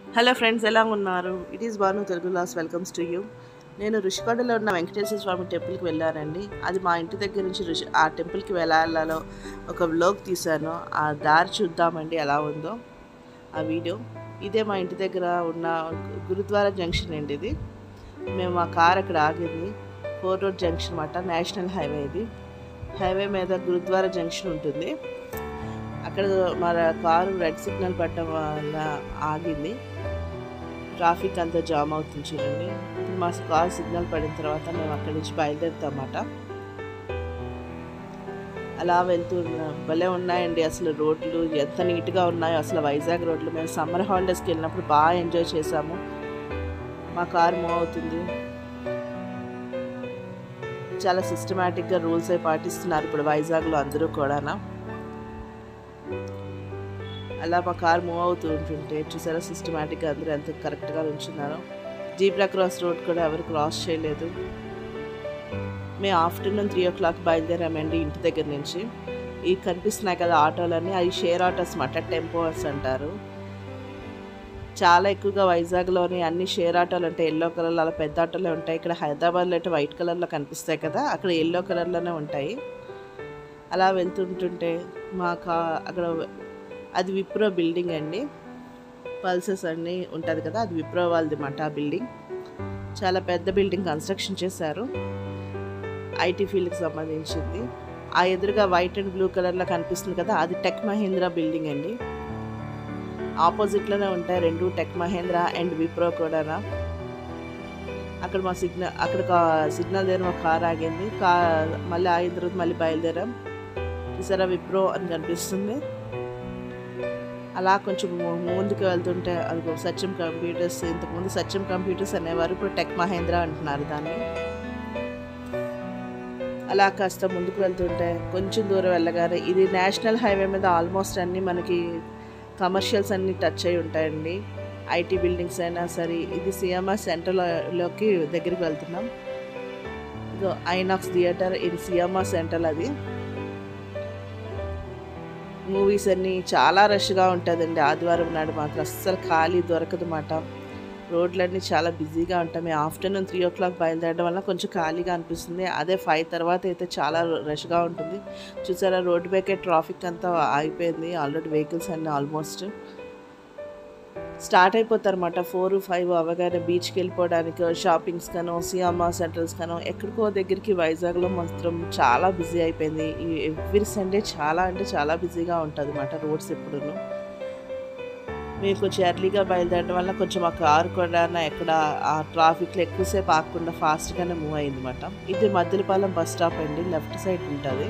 hello friends ఎలా ఉన్నారు it is Banu Telugu లాస్ వెల్కమ్స్ టు యూ నేను ఋషికొండలో ఉన్న వెంకటేశ్వర స్వామి టెంపుల్కి వెళ్ళానండి అది మా ఇంటి దగ్గర నుంచి ఋషి ఆ టెంపుల్కి వెళ్ళాలలో ఒక వ్లోగ్ తీశాను ఆ దారి చూద్దామండి ఎలా ఉందో ఆ వీడియో ఇదే మా ఇంటి దగ్గర ఉన్న గురుద్వారా జంక్షన్ అండి ఇది మేము ఆ కార్ అక్కడ ఆగింది ఫోర్ రోడ్ జంక్షన్ అన్నమాట నేషనల్ హైవే ఇది హైవే మీద గురుద్వారా జంక్షన్ ఉంటుంది అక్కడ మన కారు రెడ్ సిగ్నల్ పడడం వల్ల ఆగింది ట్రాఫిక్ అంతా జామ్ అవుతుంది చూడండి ఇప్పుడు మా కార్ సిగ్నల్ పడిన తర్వాత మేము అక్కడి నుంచి బయలుదేరుతామన్నమాట అలా వెళ్తున్నా భలే ఉన్నాయండి అసలు రోడ్లు ఎంత నీట్గా ఉన్నాయో అసలు వైజాగ్ రోడ్లు మేము సమ్మర్ హాలిడేస్కి వెళ్ళినప్పుడు బాగా ఎంజాయ్ చేసాము మా కార్ మూవ్ అవుతుంది చాలా సిస్టమేటిక్గా రూల్స్ అయి పాటిస్తున్నారు ఇప్పుడు వైజాగ్లో అందరూ కూడానా అలా మా కార్ మూవ్ అవుతూ ఉంటుంటే చూసారా సిస్టమేటిక్గా అందరూ ఎంత కరెక్ట్గా ఉంచున్నారో జీబ్రా క్రాస్ రోడ్ కూడా ఎవరు క్రాస్ చేయలేదు మేము ఆఫ్టర్నూన్ త్రీ ఓ క్లాక్ బయలుదేరామండి ఇంటి దగ్గర నుంచి ఈ కనిపిస్తున్నాయి కదా ఆటోలన్నీ అవి షేర్ ఆటోస్ మాట టెంపోస్ అంటారు చాలా ఎక్కువగా వైజాగ్లోని అన్ని షేర్ ఆటోలు ఉంటాయి ఎల్లో కలర్లో అలా పెద్ద ఆటోలే ఉంటాయి ఇక్కడ హైదరాబాద్లో అయితే వైట్ కలర్లో కనిపిస్తాయి కదా అక్కడ ఎల్లో కలర్లోనే ఉంటాయి అలా వెళ్తుంటుంటే మా కా అక్కడ అది విప్రో బిల్డింగ్ అండి పల్సెస్ అన్నీ ఉంటుంది కదా అది విప్రో వాళ్ళది మాట ఆ బిల్డింగ్ చాలా పెద్ద బిల్డింగ్ కన్స్ట్రక్షన్ చేశారు ఐటీ ఫీల్డ్కి సంబంధించింది ఆ ఎదురుగా వైట్ అండ్ బ్లూ కలర్లో కనిపిస్తుంది కదా అది టెక్ మహేంద్ర బిల్డింగ్ అండి ఆపోజిట్లోనే ఉంటాయి రెండు టెక్ మహేంద్ర అండ్ విప్రో కూడా అక్కడ మా సిగ్నల్ అక్కడ సిగ్నల్ దగ్గర మా కార్ ఆగింది కా మళ్ళీ ఆగిన తర్వాత మళ్ళీ బయలుదేరాం చూసారా విప్రో అని కనిపిస్తుంది అలా కొంచెం ముందుకు వెళ్తుంటే అది సత్యం కంప్యూటర్స్ ఇంతకుముందు సత్యం కంప్యూటర్స్ అనేవారు ఇప్పుడు టెక్ మహేంద్ర అంటున్నారు దాన్ని అలా కాస్త ముందుకు వెళ్తుంటే కొంచెం దూరం వెళ్ళగానే ఇది నేషనల్ హైవే మీద ఆల్మోస్ట్ అన్నీ మనకి కమర్షియల్స్ అన్నీ టచ్ అయి ఉంటాయండి ఐటీ బిల్డింగ్స్ అయినా సరే ఇది సిఎంఆర్ సెంటర్లోకి దగ్గరికి వెళ్తున్నాం ఇదో ఐనాక్స్ థియేటర్ ఇది సిఎంఆర్ సెంటర్ అది మూవీస్ అన్నీ చాలా రష్గా ఉంటుందండి ఆదివారం నాడు మాత్రం అస్సలు ఖాళీ దొరకదు మాట రోడ్లన్నీ చాలా బిజీగా ఉంటాయి మేము ఆఫ్టర్నూన్ త్రీ ఓ క్లాక్ బయలుదేరడం వల్ల కొంచెం ఖాళీగా అనిపిస్తుంది అదే ఫైవ్ తర్వాత అయితే చాలా రష్గా ఉంటుంది చూసారా రోడ్డు పైకే ట్రాఫిక్ అంతా ఆగిపోయింది ఆల్రెడీ వెహికల్స్ అన్నీ ఆల్మోస్ట్ స్టార్ట్ అయిపోతారు అనమాట ఫోర్ ఫైవ్ అవగానే బీచ్కి వెళ్ళిపోవడానికి షాపింగ్స్ కనో సియామా సెంటర్స్ కనో ఎక్కడికో దగ్గరికి వైజాగ్లో మాత్రం చాలా బిజీ అయిపోయింది ఈ ఎవ్రీ సండే చాలా అంటే చాలా బిజీగా ఉంటుంది అనమాట రోడ్స్ ఎప్పుడూ మేము కొంచెం ఎర్లీగా బయలుదేరడం వల్ల కొంచెం ఆ కారు కూడా ఎక్కడ ఆ ట్రాఫిక్లో ఎక్కువసేపు ఆగకుండా ఫాస్ట్గానే మూవ్ అయింది అనమాట ఇది మద్దెలపాలెం బస్ స్టాప్ అండి లెఫ్ట్ సైడ్ ఉంటుంది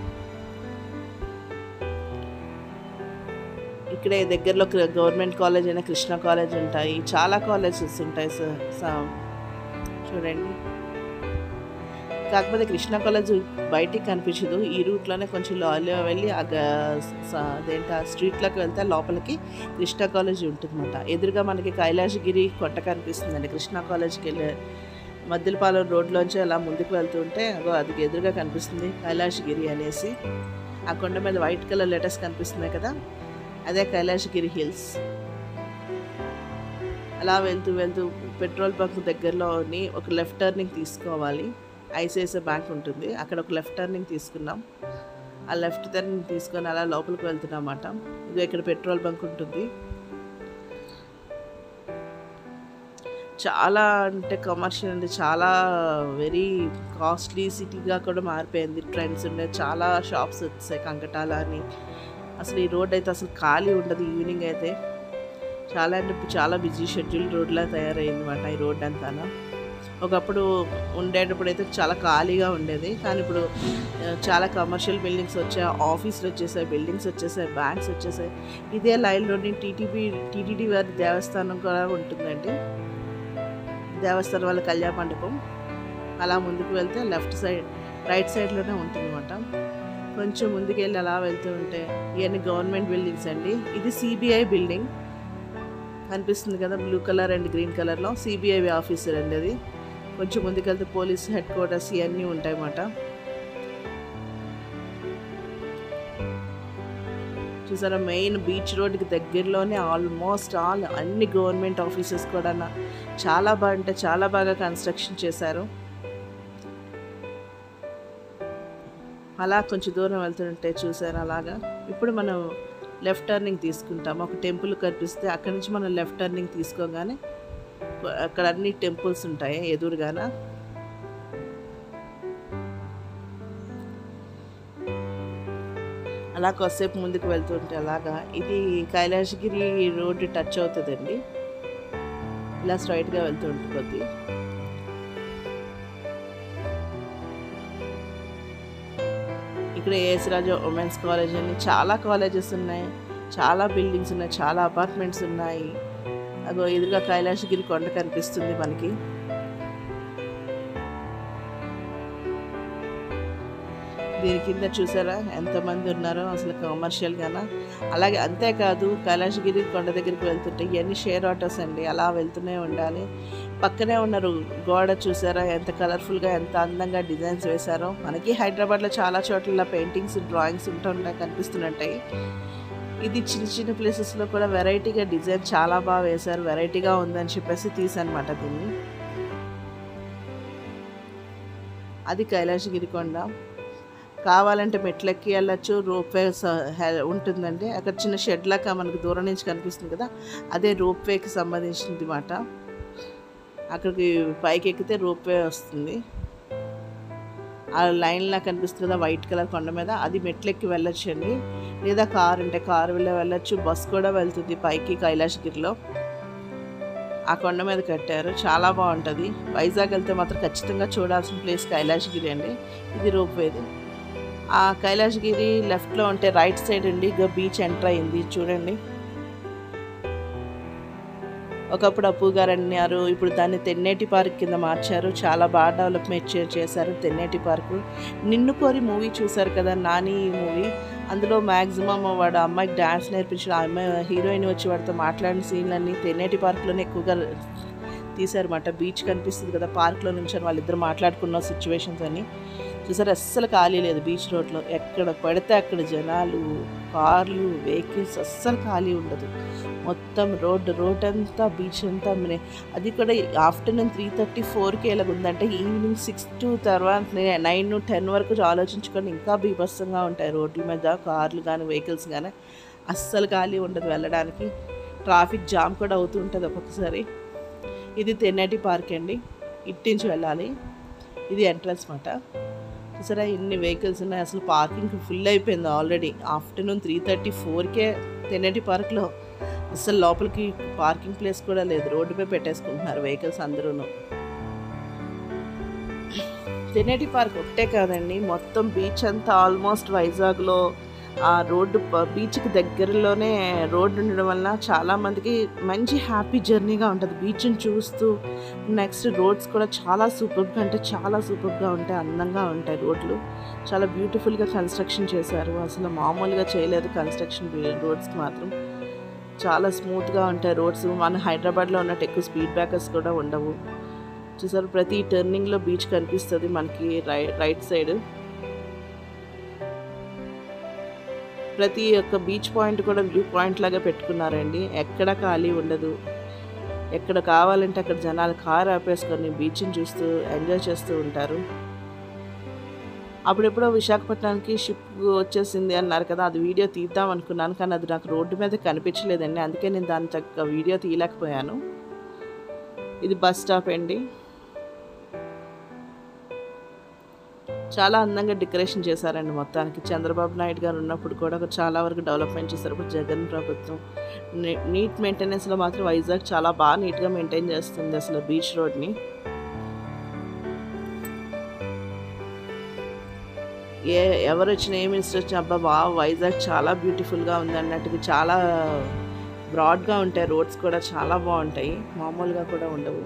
ఇక్కడే దగ్గరలో గవర్నమెంట్ కాలేజ్ అయినా కృష్ణ కాలేజ్ ఉంటాయి చాలా కాలేజెస్ ఉంటాయి సార్ చూడండి కాకపోతే కృష్ణ కాలేజ్ బయటికి కనిపించదు ఈ రూట్లోనే కొంచెం లాలో వెళ్ళి అదేంటి ఆ స్ట్రీట్లోకి వెళ్తే లోపలికి కృష్ణ కాలేజ్ ఉంటుందన్నమాట ఎదురుగా మనకి కైలాసగిరి కొట్ట కనిపిస్తుందండి కృష్ణ కాలేజ్కి వెళ్ళే మద్దిలపాలెం రోడ్లోంచి అలా ముందుకు వెళ్తుంటే అగో అది ఎదురుగా కనిపిస్తుంది కైలాసగిరి అనేసి ఆ కొండ మీద వైట్ కలర్ లెటర్స్ కనిపిస్తున్నాయి కదా అదే కైలాసగిరి హిల్స్ అలా వెళ్తూ వెళ్తూ పెట్రోల్ బంక్ దగ్గరలోని ఒక లెఫ్ట్ టర్నింగ్ తీసుకోవాలి ఐసిఐసిఐ బ్యాంక్ ఉంటుంది అక్కడ ఒక లెఫ్ట్ టర్నింగ్ తీసుకున్నాం ఆ లెఫ్ట్ టర్నింగ్ తీసుకొని అలా లోపలికి వెళ్తున్నాం అన్నమాట ఇది ఇక్కడ పెట్రోల్ బంక్ ఉంటుంది చాలా అంటే కమర్షియల్ అంటే చాలా వెరీ కాస్ట్లీ సిటీగా కూడా మారిపోయింది ట్రెండ్స్ ఉండే చాలా షాప్స్ వచ్చాయి కంకటాల అని అసలు ఈ రోడ్ అయితే అసలు ఖాళీ ఉండదు ఈవినింగ్ అయితే చాలా అంటే చాలా బిజీ షెడ్యూల్ రోడ్లా తయారైంది అనమాట ఈ రోడ్ అంతా ఒకప్పుడు ఉండేటప్పుడు అయితే చాలా ఖాళీగా ఉండేది కానీ ఇప్పుడు చాలా కమర్షియల్ బిల్డింగ్స్ వచ్చాయి ఆఫీసులు వచ్చేసాయి బిల్డింగ్స్ వచ్చేసాయి బ్యాంక్స్ వచ్చేసాయి ఇదే లైన్లోని టీటీపీ టీటీడీ వారి దేవస్థానం కూడా ఉంటుందండి దేవస్థానం వాళ్ళ కళ్యాణ మండపం అలా ముందుకు వెళ్తే లెఫ్ట్ సైడ్ రైట్ సైడ్లోనే ఉంటుంది అనమాట కొంచెం ముందుకెళ్ళి అలా వెళ్తూ ఉంటే ఇవన్నీ గవర్నమెంట్ బిల్డింగ్స్ అండి ఇది సిబిఐ బిల్డింగ్ కనిపిస్తుంది కదా బ్లూ కలర్ అండ్ గ్రీన్ కలర్లో సిబిఐ ఆఫీసర్ అండి అది కొంచెం ముందుకెళ్తే పోలీస్ హెడ్ క్వార్టర్స్ ఇవన్నీ ఉంటాయన్నమాట చూసారా మెయిన్ బీచ్ రోడ్కి దగ్గరలోనే ఆల్మోస్ట్ ఆల్ అన్ని గవర్నమెంట్ ఆఫీసెస్ కూడా చాలా బాగా అంటే చాలా బాగా కన్స్ట్రక్షన్ చేశారు అలా కొంచెం దూరం వెళ్తుంటే చూసారు అలాగా ఇప్పుడు మనం లెఫ్ట్ టర్నింగ్ తీసుకుంటాం ఒక టెంపుల్ కనిపిస్తే అక్కడి నుంచి మనం లెఫ్ట్ టర్నింగ్ తీసుకోగానే అక్కడ అన్ని టెంపుల్స్ ఉంటాయి ఎదురుగాన అలా కొద్దిసేపు ముందుకు వెళ్తుంటే అలాగా ఇది కైలాసగిరి రోడ్డు టచ్ అవుతుందండి ఇలా స్ట్రైట్గా వెళ్తుంటే కొద్ది ఇక్కడ ఏఎస్రాజు ఉమెన్స్ కాలేజ్ అని చాలా కాలేజెస్ ఉన్నాయి చాలా బిల్డింగ్స్ ఉన్నాయి చాలా అపార్ట్మెంట్స్ ఉన్నాయి అగో ఎదురుగా కైలాసగిరి కొండ కనిపిస్తుంది మనకి దీని కింద చూసారా ఎంతమంది ఉన్నారో అసలు కమర్షియల్గానా అలాగే అంతేకాదు కైలాసగిరి కొండ దగ్గరికి వెళ్తుంటే ఇవన్నీ షేర్ ఆటోస్ అండి అలా వెళ్తూనే ఉండాలి పక్కనే ఉన్నారు గోడ చూసారా ఎంత కలర్ఫుల్గా ఎంత అందంగా డిజైన్స్ వేశారో మనకి హైదరాబాద్లో చాలా చోట్ల పెయింటింగ్స్ డ్రాయింగ్స్ ఉంటుంటాయి కనిపిస్తుంటాయి ఇది చిన్న చిన్న ప్లేసెస్లో కూడా వెరైటీగా డిజైన్ చాలా బాగా వేశారు వెరైటీగా ఉందని చెప్పేసి తీసానమాట దీన్ని అది కైలాసగిరి కొండ కావాలంటే మెట్లెక్కి వెళ్ళచ్చు రోప్వే ఉంటుందండి అక్కడ చిన్న షెడ్ లాగా మనకు దూరం నుంచి కనిపిస్తుంది కదా అదే రోప్వేకి సంబంధించింది మాట అక్కడికి పైకి ఎక్కితే రోప్వే వస్తుంది ఆ లైన్లా కనిపిస్తుంది కదా వైట్ కలర్ కొండ మీద అది మెట్లెక్కి వెళ్ళొచ్చు అండి లేదా కారు ఉంటే కారు వెళ్ళే వెళ్ళొచ్చు బస్ కూడా వెళ్తుంది పైకి కైలాసగిరిలో ఆ కొండ మీద కట్టారు చాలా బాగుంటుంది వైజాగ్ వెళ్తే మాత్రం ఖచ్చితంగా చూడాల్సిన ప్లేస్ కైలాసగిరి అండి ఇది రోప్వేది ఆ కైలాసగిరి లెఫ్ట్లో ఉంటే రైట్ సైడ్ అండి ఇక బీచ్ ఎంటర్ అయింది చూడండి ఒకప్పుడు అప్పు గారు అన్నారు ఇప్పుడు దాన్ని తెన్నేటి పార్క్ కింద మార్చారు చాలా బాగా డెవలప్మెంట్ చేశారు తెన్నేటి పార్కు నిన్ను కోరి మూవీ చూశారు కదా నాని మూవీ అందులో మ్యాక్సిమం వాడు అమ్మాయికి డ్యాన్స్ నేర్పించిన ఆ అమ్మాయి హీరోయిన్ వచ్చి వాడితో మాట్లాడిన సీన్లన్నీ తెన్నేటి పార్క్లోనే ఎక్కువగా తీశారన్నమాట బీచ్ కనిపిస్తుంది కదా పార్క్లో నుంచి వాళ్ళిద్దరు మాట్లాడుకున్న సిచ్యువేషన్స్ అన్నీ చూసారు అస్సలు ఖాళీ లేదు బీచ్ రోడ్లో ఎక్కడ పడితే అక్కడ జనాలు కార్లు వెహికల్స్ అస్సలు ఖాళీ ఉండదు మొత్తం రోడ్ రోడ్ అంతా బీచ్ అంతా మినే అది కూడా ఆఫ్టర్నూన్ త్రీ థర్టీ ఫోర్కి ఎలాగ ఉందంటే ఈవినింగ్ సిక్స్ టు తర్వాత నైన్ టెన్ వరకు ఆలోచించుకొని ఇంకా బీభత్సంగా ఉంటాయి రోడ్ల మీద కార్లు కానీ వెహికల్స్ కానీ అస్సలు ఖాళీ ఉండదు వెళ్ళడానికి ట్రాఫిక్ జామ్ కూడా అవుతూ ఉంటుంది ఒక్కొక్కసారి ఇది తెన్నటి పార్క్ అండి ఇట్టించి వెళ్ళాలి ఇది ఎంట్రన్స్ మాట చూసారా ఇన్ని వెహికల్స్ ఉన్నాయి అసలు పార్కింగ్ ఫుల్ అయిపోయింది ఆల్రెడీ ఆఫ్టర్నూన్ త్రీ థర్టీ ఫోర్కే తెన్నటి పార్క్లో అసలు లోపలికి పార్కింగ్ ప్లేస్ కూడా లేదు రోడ్డుపై పెట్టేసుకుంటున్నారు వెహికల్స్ అందరూ తెన్నటి పార్క్ ఒకటే కాదండి మొత్తం బీచ్ అంతా ఆల్మోస్ట్ వైజాగ్లో ఆ రోడ్డు బీచ్కి దగ్గరలోనే రోడ్డు ఉండడం వల్ల చాలామందికి మంచి హ్యాపీ జర్నీగా ఉంటుంది బీచ్ని చూస్తూ నెక్స్ట్ రోడ్స్ కూడా చాలా సూపర్గా అంటే చాలా సూపర్గా ఉంటాయి అందంగా ఉంటాయి రోడ్లు చాలా బ్యూటిఫుల్గా కన్స్ట్రక్షన్ చేశారు అసలు మామూలుగా చేయలేదు కన్స్ట్రక్షన్ రోడ్స్కి మాత్రం చాలా స్మూత్గా ఉంటాయి రోడ్స్ మన హైదరాబాద్లో ఉన్నట్టు ఎక్కువ స్పీడ్ బ్రేకర్స్ కూడా ఉండవు చూసారు ప్రతి టర్నింగ్లో బీచ్ కనిపిస్తుంది మనకి రై రైట్ సైడ్ ప్రతి ఒక్క బీచ్ పాయింట్ కూడా వ్యూ పాయింట్ లాగా పెట్టుకున్నారండి ఎక్కడ ఖాళీ ఉండదు ఎక్కడ కావాలంటే అక్కడ జనాలు కారు ఆపేసుకొని బీచ్ని చూస్తూ ఎంజాయ్ చేస్తూ ఉంటారు అప్పుడెప్పుడో విశాఖపట్నానికి షిప్ వచ్చేసింది అన్నారు కదా అది వీడియో తీద్దాం అనుకున్నాను కానీ అది నాకు రోడ్డు మీద కనిపించలేదండి అందుకే నేను దాని చక్క వీడియో తీయలేకపోయాను ఇది బస్ స్టాప్ అండి చాలా అందంగా డెకరేషన్ చేశారండి మొత్తానికి చంద్రబాబు నాయుడు గారు ఉన్నప్పుడు కూడా చాలా వరకు డెవలప్మెంట్ చేశారు ఇప్పుడు జగన్ ప్రభుత్వం నీట్ మెయింటెనెన్స్లో మాత్రం వైజాగ్ చాలా బాగా నీట్గా మెయింటైన్ చేస్తుంది అసలు బీచ్ రోడ్ని ఏ ఎవరు వచ్చినా ఏ మినిస్టర్ వచ్చినా అబ్బా బా వైజాగ్ చాలా బ్యూటిఫుల్గా ఉంది అన్నట్టుగా చాలా బ్రాడ్గా ఉంటాయి రోడ్స్ కూడా చాలా బాగుంటాయి మామూలుగా కూడా ఉండవు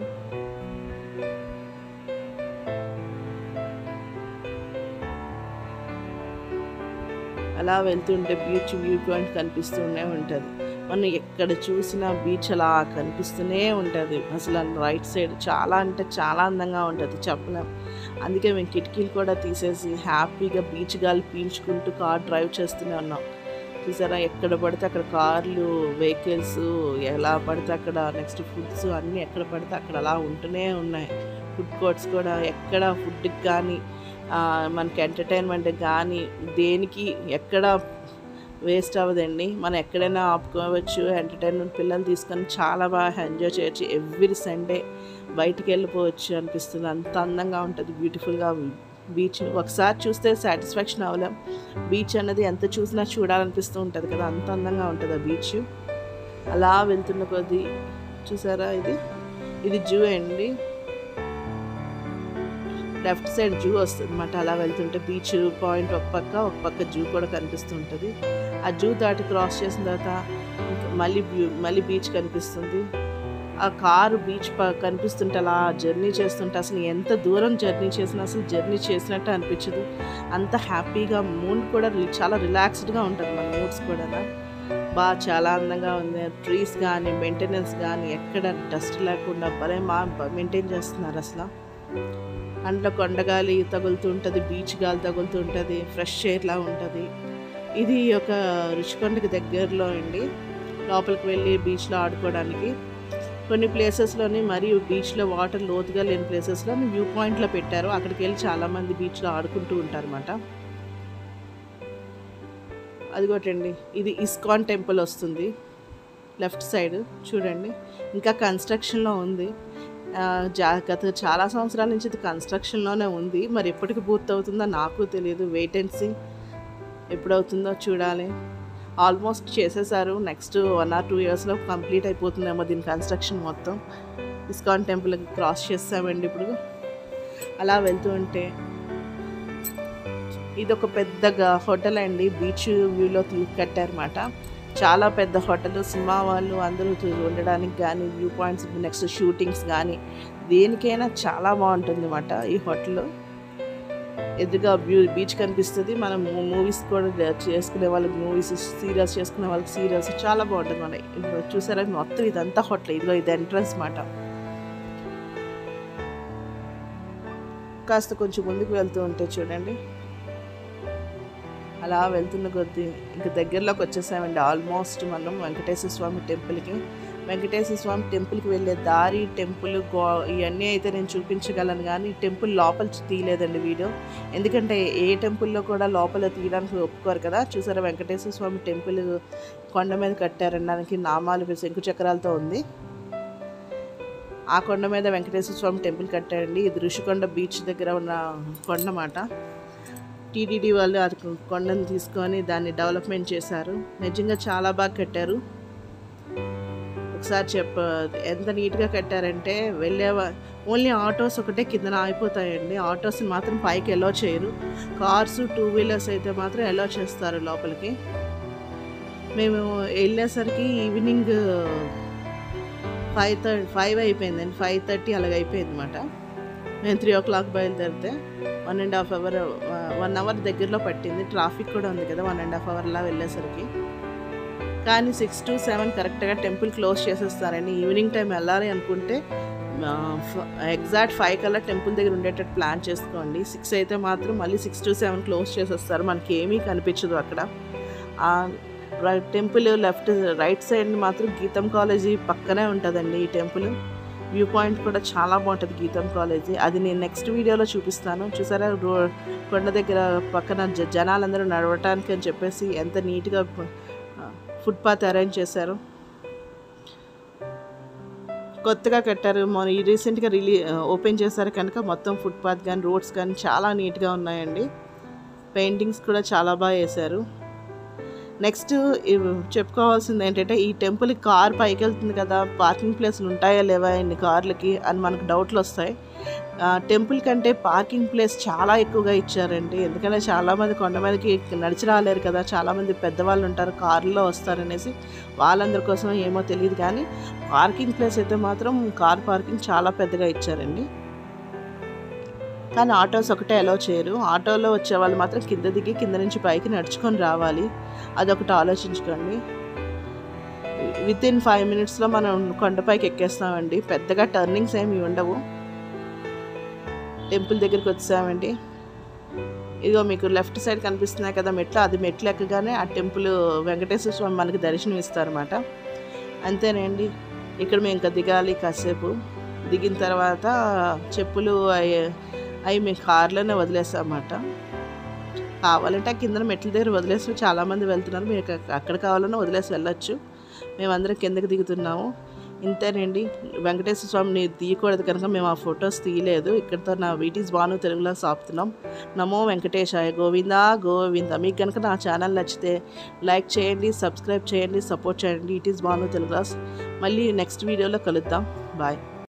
అలా వెళ్తుంటే బీచ్ వ్యూ పాయింట్ కనిపిస్తూనే ఉంటుంది మనం ఎక్కడ చూసినా బీచ్ అలా కనిపిస్తూనే ఉంటుంది అసలు రైట్ సైడ్ చాలా అంటే చాలా అందంగా ఉంటుంది చెప్పలేం అందుకే మేము కిటికీలు కూడా తీసేసి హ్యాపీగా బీచ్ గాలి పీల్చుకుంటూ కార్ డ్రైవ్ చేస్తూనే ఉన్నాం చూసారా ఎక్కడ పడితే అక్కడ కార్లు వెహికల్స్ ఎలా పడితే అక్కడ నెక్స్ట్ ఫుడ్స్ అన్నీ ఎక్కడ పడితే అక్కడ అలా ఉంటూనే ఉన్నాయి ఫుడ్ కోర్ట్స్ కూడా ఎక్కడ ఫుడ్కి కానీ మనకి ఎంటర్టైన్మెంట్కి కానీ దేనికి ఎక్కడ వేస్ట్ అవ్వదండి మనం ఎక్కడైనా ఆపుకోవచ్చు ఎంటర్టైన్మెంట్ పిల్లల్ని తీసుకొని చాలా బాగా ఎంజాయ్ చేయొచ్చు ఎవ్రీ సండే బయటికి వెళ్ళిపోవచ్చు అనిపిస్తుంది అంత అందంగా ఉంటుంది బ్యూటిఫుల్గా బీచ్ ఒకసారి చూస్తే సాటిస్ఫాక్షన్ అవ్వలేం బీచ్ అన్నది ఎంత చూసినా చూడాలనిపిస్తూ ఉంటుంది కదా అంత అందంగా ఉంటుంది ఆ బీచ్ అలా వెళ్తున్న కొద్దీ చూసారా ఇది ఇది జూ అండి లెఫ్ట్ సైడ్ జూ వస్తుంది అనమాట అలా వెళ్తుంటే బీచ్ పాయింట్ ఒక పక్క ఒక పక్క జూ కూడా కనిపిస్తుంటుంది ఆ జూ దాటి క్రాస్ చేసిన తర్వాత ఇంకా మళ్ళీ వ్యూ- మళ్ళీ బీచ్ కనిపిస్తుంది ఆ కారు బీచ్ ప కనిపిస్తుంటే అలా జర్నీ చేస్తుంటే అసలు ఎంత దూరం జర్నీ చేసినా అసలు జర్నీ చేసినట్టు అనిపించదు అంత హ్యాపీగా మూడ్ కూడా రి- చాలా రిలాక్స్డ్గా ఉంటుంది మన మూడ్స్ కూడా బాగా చాలా అందంగా ఉంది ట్రీస్ కానీ మెయింటెనెన్స్ కానీ ఎక్కడ డస్ట్ లేకుండా భలే మా మెయింటైన్ చేస్తున్నారు అసలు అందులో కొండగాలి తగులుతూ ఉంటుంది బీచ్ గాలి తగులుతూ ఉంటుంది ఫ్రెష్ ఎయిర్లా ఉంటుంది ఇది ఒక రుషికొండకి దగ్గరలో అండి లోపలికి వెళ్ళి బీచ్లో ఆడుకోవడానికి కొన్ని ప్లేసెస్లోని మరియు బీచ్లో వాటర్ లోతుగా లేని ప్లేసెస్లో వ్యూ పాయింట్లో పెట్టారు అక్కడికి వెళ్ళి చాలామంది బీచ్లో ఆడుకుంటూ ఉంటారన్నమాట అదిగోటండి ఇది ఇస్కాన్ టెంపుల్ వస్తుంది లెఫ్ట్ సైడ్ చూడండి ఇంకా కన్స్ట్రక్షన్లో ఉంది ఆ, జా గత చాలా సంవత్సరాల నుంచి ఇది కన్స్ట్రక్షన్లోనే ఉంది మరి ఎప్పటికి పూర్తి అవుతుందో నాకు తెలియదు వెయిట్ అండ్ సీ ఎప్పుడవుతుందో చూడాలి ఆల్మోస్ట్ చేసేసారు నెక్స్ట్ వన్ ఆర్ టూ ఇయర్స్లో కంప్లీట్ అయిపోతుందేమో దీని కన్స్ట్రక్షన్ మొత్తం ఇస్కాన్ టెంపుల్ క్రాస్ చేస్తామండి ఇప్పుడు అలా వెళ్తూ ఉంటే ఇది ఒక పెద్ద హోటల్ అండి బీచ్ వ్యూలో తీ కట్టారన్నమాట చాలా పెద్ద హోటల్ సినిమా వాళ్ళు అందరూ చూ- ఉండడానికి కానీ వ్యూ పాయింట్స్ నెక్స్ట్ షూటింగ్స్ కానీ దేనికైనా చాలా బాగుంటుంది అన్నమాట ఈ హోటల్ ఎదురుగా వ్యూ బీచ్ కనిపిస్తుంది మనం మూవీస్ కూడా చేసుకునే వాళ్ళకి మూవీస్ సీరియల్స్ చేసుకునే వాళ్ళకి సీరియల్స్ చాలా బాగుంటుంది మన ఇప్పుడు చూసారా మొత్తం ఇదంతా హోటల్ ఇదిగో ఇది ఎంట్రన్స్ మాట కాస్త కొంచెం ముందుకు వెళ్తూ ఉంటే చూడండి అలా వెళ్తున్న కొద్దీ ఇంక దగ్గరలోకి వచ్చేసామండి ఆల్మోస్ట్ మనం వెంకటేశ్వర స్వామి టెంపుల్కి వెంకటేశ్వర స్వామి టెంపుల్కి వెళ్ళే దారి టెంపుల్ గో ఇవన్నీ అయితే నేను చూపించగలను కానీ టెంపుల్ లోపల తీయలేదండి వీడియో ఎందుకంటే ఏ టెంపుల్లో కూడా లోపల తీయడానికి ఒప్పుకోరు కదా చూసారా వెంకటేశ్వర స్వామి టెంపుల్ కొండ మీద కట్టారనడానికి నామాలు శంకు చక్రాలతో ఉంది ఆ కొండ మీద వెంకటేశ్వర స్వామి టెంపుల్ కట్టారండి ఇది ఋషికొండ బీచ్ దగ్గర ఉన్న కొండ మాట టీటీడీ వాళ్ళు అది కొండను తీసుకొని దాన్ని డెవలప్మెంట్ చేశారు నిజంగా చాలా బాగా కట్టారు ఒకసారి చెప్ప ఎంత నీట్గా కట్టారంటే వెళ్ళే ఓన్లీ ఆటోస్ ఒకటే కిందన ఆగిపోతాయండి ఆటోస్ని మాత్రం పైకి ఎలో చేయరు కార్స్ టూ వీలర్స్ అయితే మాత్రం ఎలో చేస్తారు లోపలికి మేము వెళ్ళేసరికి ఈవినింగ్ ఫైవ్ థర్టీ ఫైవ్ అయిపోయిందండి ఫైవ్ థర్టీ అలాగ అయిపోయింది అనమాట మేము త్రీ ఓ క్లాక్ బయలుదేరితే one and half hour one hour దగ్గరలో పట్టింది ట్రాఫిక్ కూడా ఉంది కదా వన్ అండ్ హాఫ్ అవర్లా వెళ్ళేసరికి కానీ సిక్స్ టు సెవెన్ కరెక్ట్గా టెంపుల్ క్లోజ్ చేసేస్తారండి ఈవినింగ్ టైం వెళ్ళాలి అనుకుంటే ఎగ్జాక్ట్ ఫైవ్ కల్లా టెంపుల్ దగ్గర ఉండేటట్టు ప్లాన్ చేసుకోండి సిక్స్ అయితే మాత్రం మళ్ళీ సిక్స్ టు సెవెన్ క్లోజ్ చేసేస్తారు మనకి ఏమీ కనిపించదు అక్కడ టెంపుల్ లెఫ్ట్ రైట్ సైడ్ మాత్రం గీతం కాలేజీ పక్కనే ఉంటుందండి ఈ టెంపుల్ వ్యూ పాయింట్ కూడా చాలా బాగుంటుంది గీతం కాలేజీ అది నేను నెక్స్ట్ వీడియోలో చూపిస్తాను చూసారా రో కొండ దగ్గర పక్కన జ జనాలందరూ నడవటానికి అని చెప్పేసి ఎంత నీట్గా ఫుట్పాత్ అరేంజ్ చేశారు కొత్తగా కట్టారు మన ఈ రీసెంట్గా రిలీ ఓపెన్ చేశారు కనుక మొత్తం ఫుట్పాత్ కానీ రోడ్స్ కానీ చాలా నీట్గా ఉన్నాయండి పెయింటింగ్స్ కూడా చాలా బాగా వేశారు నెక్స్ట్ చెప్పుకోవాల్సింది ఏంటంటే ఈ టెంపుల్ కార్ పైకి వెళ్తుంది కదా పార్కింగ్ ప్లేస్లు ఉంటాయా లేవా ఇన్ని కార్లకి అని మనకు డౌట్లు వస్తాయి టెంపుల్ కంటే పార్కింగ్ ప్లేస్ చాలా ఎక్కువగా ఇచ్చారండి ఎందుకంటే చాలామంది కొండ మీదకి నడిచి రాలేరు కదా చాలామంది పెద్దవాళ్ళు ఉంటారు కారులో వస్తారనేసి వాళ్ళందరి కోసం ఏమో తెలియదు కానీ పార్కింగ్ ప్లేస్ అయితే మాత్రం కార్ పార్కింగ్ చాలా పెద్దగా ఇచ్చారండి కానీ ఆటోస్ ఒకటే అలౌ చేయరు ఆటోలో వచ్చే వాళ్ళు మాత్రం కింద దిగి కింద నుంచి పైకి నడుచుకొని రావాలి అదొకటి ఆలోచించుకోండి విత్ ఇన్ ఫైవ్ మినిట్స్లో మనం కొండపైకి ఎక్కేస్తామండి పెద్దగా టర్నింగ్స్ ఏమి ఉండవు టెంపుల్ దగ్గరికి వచ్చామండి ఇదిగో మీకు లెఫ్ట్ సైడ్ కనిపిస్తున్నాయి కదా మెట్లు అది మెట్లు ఎక్కగానే ఆ టెంపుల్ వెంకటేశ్వర స్వామి మనకి దర్శనం ఇస్తారన్నమాట అంతేనండి ఇక్కడ మేము ఇంకా దిగాలి కాసేపు దిగిన తర్వాత చెప్పులు అవి అవి మేము కార్లోనే వదిలేసామన్నమాట కావాలంటే ఆ కింద మెట్ల దగ్గర వదిలేసి చాలామంది వెళ్తున్నారు మీరు అక్క- అక్కడ కావాలన్నా వదిలేసి వెళ్ళొచ్చు మేమందరం కిందకి దిగుతున్నాము ఇంతేనండి వెంకటేశ్వర స్వామిని తీయకూడదు కనుక మేము ఆ ఫొటోస్ తీయలేదు ఇక్కడితో నా వీటీస్ బాను తెలుగులో సాపుతున్నాం నమో వెంకటేశాయ గోవిందా గోవింద మీకు కనుక నా ఛానల్ నచ్చితే లైక్ చేయండి సబ్స్క్రైబ్ చేయండి సపోర్ట్ చేయండి ఇట్ ఈస్ బాను తెలుగు మళ్ళీ నెక్స్ట్ వీడియోలో కలుద్దాం బాయ్